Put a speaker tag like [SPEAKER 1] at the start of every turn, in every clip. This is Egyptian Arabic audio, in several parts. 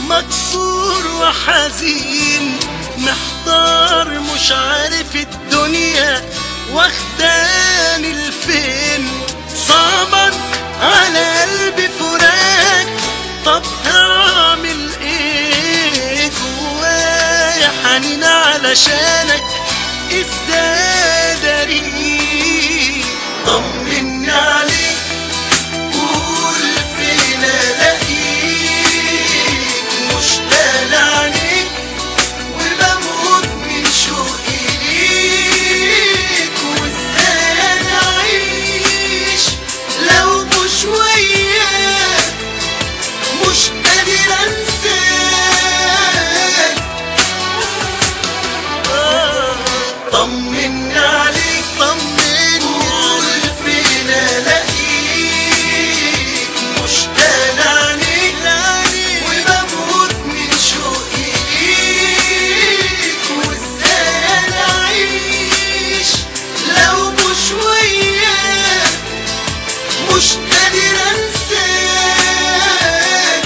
[SPEAKER 1] مكسور وحزين محتار مش عارف الدنيا واخداني لفين صعبا على قلبي فراق طب هعمل ايه جوايا حنين علشانك ازاي اداريه طمني عليك قول فين الاقيك مشتاق لعينيك وبموت من شوقي ليك وازاي انا اعيش لو مش وياك مش قادر انساك طمني عليك طمني قول فين الاقيك مشتاق لعينيك وبموت من شوقي ليك وازاي انا اعيش لو مش وياك مش قادر انساك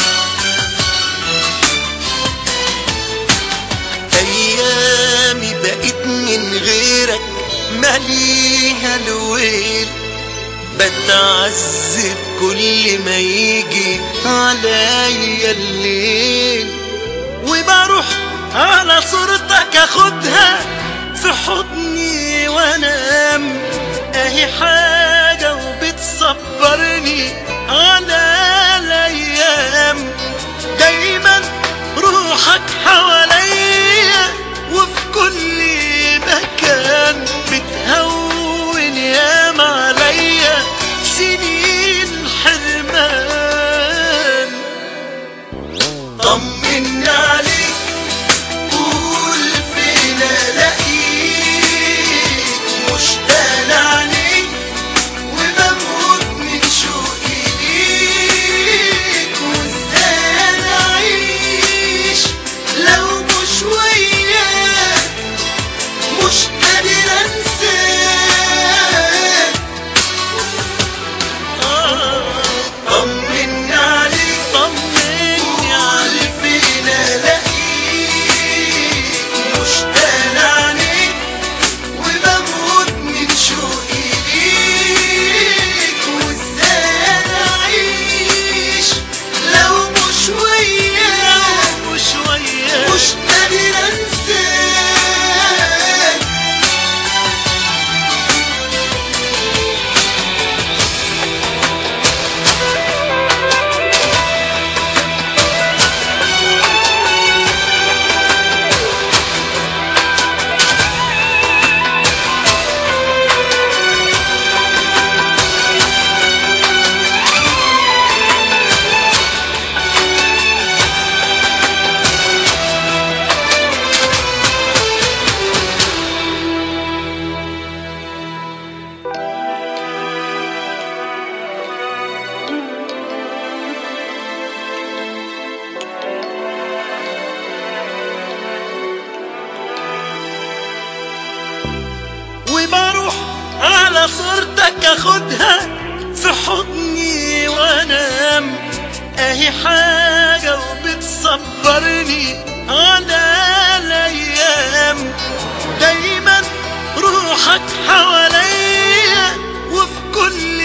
[SPEAKER 1] ايامي بقيت من غيرك ماليها الويل بتعذب كل ما يجي عليا الليل وبروح على صورتك اخدها في حضني وانام اهي حاجة وبتصبرني على الايام دايما روحك حواليا وفي كل مكان بتهون ياما عليا سنين حرمان طمني عليك قول فين الاقيك مشتاق لعينيك وبموت من شوقي ليك وازاي انا اعيش لو مش وياك مش قادر انساك طمني عليك طمني عليك فين الاقيك مشتاق لعينيك وبموت من شوقي ليك وازاي انا اعيش لو مش وياك مش وياك مش قادر انساك وبروح على صورتك اخدها في حضني وانام اهي حاجة وبتصبرني على الايام دايما روحك حواليا وفي كل